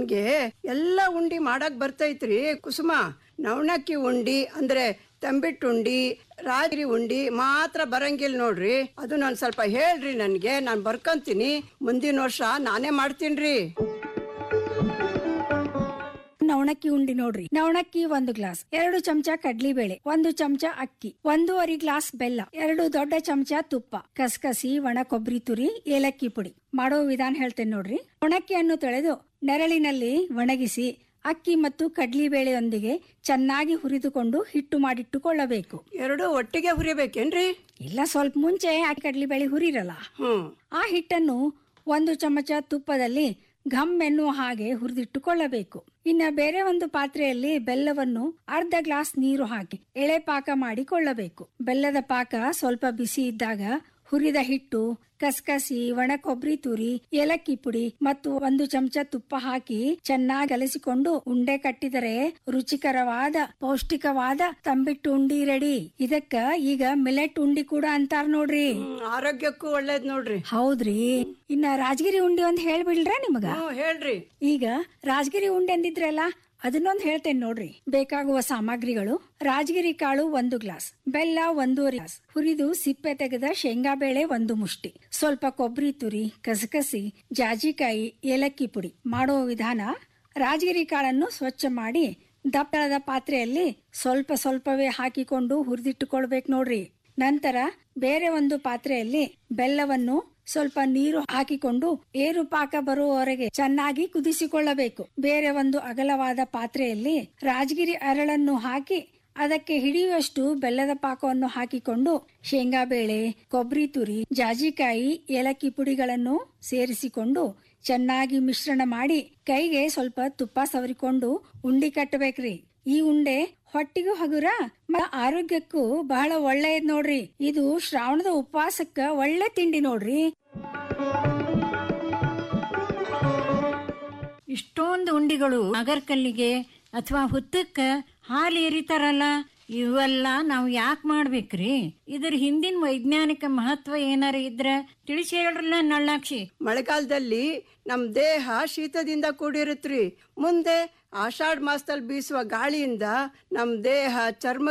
ನನ್ಗೆ ಎಲ್ಲ ಉಂಡಿ ಮಾಡಕ್ ಬರ್ತೈತ್ರಿ ಕುಸುಮ ನವಣಕ್ಕಿ ಉಂಡಿ ಅಂದ್ರೆ ತಂಬಿಟ್ಟು ಉಂಡಿ ರಾಜರಿ ಉಂಡಿ ಮಾತ್ರ ಬರಂಗಿಲ್ಲ ನೋಡ್ರಿ ಅದು ನಾನು ಸ್ವಲ್ಪ ಹೇಳ್ರಿ ನನ್ಗೆ ನಾನು ಬರ್ಕೊಂತೀನಿ ಮುಂದಿನ ವರ್ಷ ನಾನೇ ಮಾಡ್ತೀನ್ರಿ ನವಣಕ್ಕಿ ಉಂಡಿ ನೋಡ್ರಿ ನವಣಕ್ಕಿ ಒಂದು ಗ್ಲಾಸ್ ಎರಡು ಚಮಚ ಕಡ್ಲಿಬೇಳೆ ಒಂದು ಚಮಚ ಅಕ್ಕಿ ಒಂದೂವರೆ ಗ್ಲಾಸ್ ಬೆಲ್ಲ ಎರಡು ದೊಡ್ಡ ಚಮಚ ತುಪ್ಪ ಕಸಕಸಿ ಒಣ ಕೊಬ್ಬರಿ ತುರಿ ಏಲಕ್ಕಿ ಪುಡಿ ಮಾಡೋ ವಿಧಾನ ಹೇಳ್ತೇನೆ ನೋಡ್ರಿ ಒಣಕ್ಕಿಯನ್ನು ತೊಳೆದು ನೆರಳಿನಲ್ಲಿ ಒಣಗಿಸಿ ಅಕ್ಕಿ ಮತ್ತು ಕಡ್ಲಿಬೇಳೆಯೊಂದಿಗೆ ಚೆನ್ನಾಗಿ ಹುರಿದುಕೊಂಡು ಹಿಟ್ಟು ಮಾಡಿಟ್ಟುಕೊಳ್ಳಬೇಕು ಎರಡು ಒಟ್ಟಿಗೆ ಹುರಿಬೇಕೇನ್ರಿ ಇಲ್ಲ ಸ್ವಲ್ಪ ಮುಂಚೆ ಆ ಕಡ್ಲಿಬೇಳೆ ಹುರಿರಲ್ಲ ಹ್ಮ್ ಆ ಹಿಟ್ಟನ್ನು ಒಂದು ಚಮಚ ತುಪ್ಪದಲ್ಲಿ ಘಮ್ ಎನ್ನುವ ಹಾಗೆ ಹುರಿದಿಟ್ಟುಕೊಳ್ಳಬೇಕು ಇನ್ನ ಬೇರೆ ಒಂದು ಪಾತ್ರೆಯಲ್ಲಿ ಬೆಲ್ಲವನ್ನು ಅರ್ಧ ಗ್ಲಾಸ್ ನೀರು ಹಾಕಿ ಎಳೆ ಪಾಕ ಮಾಡಿಕೊಳ್ಳಬೇಕು ಬೆಲ್ಲದ ಪಾಕ ಸ್ವಲ್ಪ ಬಿಸಿ ಇದ್ದಾಗ ಹುರಿದ ಹಿಟ್ಟು ಕಸಕಸಿ ಒಣ ಕೊಬ್ಬರಿ ತುರಿ ಏಲಕ್ಕಿ ಪುಡಿ ಮತ್ತು ಒಂದು ಚಮಚ ತುಪ್ಪ ಹಾಕಿ ಚೆನ್ನಾಗಿ ಕಲಸಿಕೊಂಡು ಉಂಡೆ ಕಟ್ಟಿದರೆ ರುಚಿಕರವಾದ ಪೌಷ್ಟಿಕವಾದ ತಂಬಿಟ್ಟು ಉಂಡಿ ರೆಡಿ ಇದಕ್ಕ ಈಗ ಮಿಲೆಟ್ ಉಂಡಿ ಕೂಡ ಅಂತಾರ ನೋಡ್ರಿ ಹ್ಮ್, ಆರೋಗ್ಯಕ್ಕೂ ಒಳ್ಳೇದ್ ನೋಡ್ರಿ ಹೌದ್ರಿ ಇನ್ನ ರಾಜಗಿರಿ ಉಂಡಿ ಒಂದ್ ಹೇಳ್ಬಿಡ್ರ ನಿಮಗ ಹ್ಮ್ ಹೇಳ್ರಿ ಈಗ ರಾಜಗಿರಿ ಉಂಡೆ ಅಂದಿದ್ರಲ್ಲ ಅದನ್ನೊಂದ್ ಹೇಳ್ತೇನೆ ನೋಡ್ರಿ ಬೇಕಾಗುವ ಸಾಮಗ್ರಿಗಳು ರಾಜಗಿರಿ ಕಾಳು ಒಂದು ಗ್ಲಾಸ್ ಬೆಲ್ಲ ಒಂದೂವರೆ ಗ್ಲಾಸ್ ಹುರಿದು ಸಿಪ್ಪೆ ತೆಗೆದ ಶೇಂಗಾ ಬೇಳೆ ಒಂದು ಮುಷ್ಟಿ ಸ್ವಲ್ಪ ಕೊಬ್ಬರಿ ತುರಿ ಕಸಕಸಿ ಜಾಜಿಕಾಯಿ ಏಲಕ್ಕಿ ಪುಡಿ ಮಾಡುವ ವಿಧಾನ ರಾಜಗಿರಿ ಕಾಳನ್ನು ಸ್ವಚ್ಛ ಮಾಡಿ ದಪ್ಪಳದ ಪಾತ್ರೆಯಲ್ಲಿ ಸ್ವಲ್ಪ ಸ್ವಲ್ಪವೇ ಹಾಕಿಕೊಂಡು ಹುರಿದಿಟ್ಟುಕೊಳ್ಬೇಕು ನೋಡ್ರಿ ನಂತರ ಬೇರೆ ಒಂದು ಪಾತ್ರೆಯಲ್ಲಿ ಬೆಲ್ಲವನ್ನು ಸ್ವಲ್ಪ ನೀರು ಹಾಕಿಕೊಂಡು ಏರು ಪಾಕ ಬರುವವರೆಗೆ ಚೆನ್ನಾಗಿ ಕುದಿಸಿಕೊಳ್ಳಬೇಕು ಬೇರೆ ಒಂದು ಅಗಲವಾದ ಪಾತ್ರೆಯಲ್ಲಿ ರಾಜಗಿರಿ ಅರಳನ್ನು ಹಾಕಿ ಅದಕ್ಕೆ ಹಿಡಿಯುವಷ್ಟು ಬೆಲ್ಲದ ಪಾಕವನ್ನು ಹಾಕಿಕೊಂಡು ಶೇಂಗಾ ಬೇಳೆ ಕೊಬ್ಬರಿ ತುರಿ ಜಾಜಿಕಾಯಿ ಏಲಕ್ಕಿ ಪುಡಿಗಳನ್ನು ಸೇರಿಸಿಕೊಂಡು ಚೆನ್ನಾಗಿ ಮಿಶ್ರಣ ಮಾಡಿ ಕೈಗೆ ಸ್ವಲ್ಪ ತುಪ್ಪ ಸವರಿಕೊಂಡು ಉಂಡಿ ಕಟ್ಟಬೇಕ್ರಿ ಈ ಉಂಡೆ ಹೊಟ್ಟಿಗೂ ಹಗುರ ಮ ಆರೋಗ್ಯಕ್ಕೂ ಬಹಳ ಒಳ್ಳೆಯದ್ ನೋಡ್ರಿ ಇದು ಶ್ರಾವಣದ ಉಪವಾಸಕ್ಕ ಒಳ್ಳೆ ತಿಂಡಿ ನೋಡ್ರಿ ಇಷ್ಟೊಂದು ಉಂಡಿಗಳು ಅಗರ್ಕಲ್ಲಿಗೆ ಅಥವಾ ಹುತ್ತಕ್ಕ ಹಾಲು ಎರಿತಾರಲ್ಲ ಇವೆಲ್ಲ ನಾವು ಯಾಕೆ ಮಾಡ್ಬೇಕ್ರಿ ಇದ್ರ ಹಿಂದಿನ ವೈಜ್ಞಾನಿಕ ಮಹತ್ವ ಏನಾರ ಇದ್ರ ತಿಳಿಸಿ ಹೇಳ್ರಲ್ಲ ನಳ್ಳಾಕ್ಷಿ ಮಳೆಗಾಲದಲ್ಲಿ ನಮ್ ದೇಹ ಶೀತದಿಂದ ಕೂಡಿರುತ್ರಿ ಮುಂದೆ ಆಷಾಢ ಮಾಸದಲ್ಲಿ ಬೀಸುವ ಗಾಳಿಯಿಂದ ನಮ್ ದೇಹ ಚರ್ಮ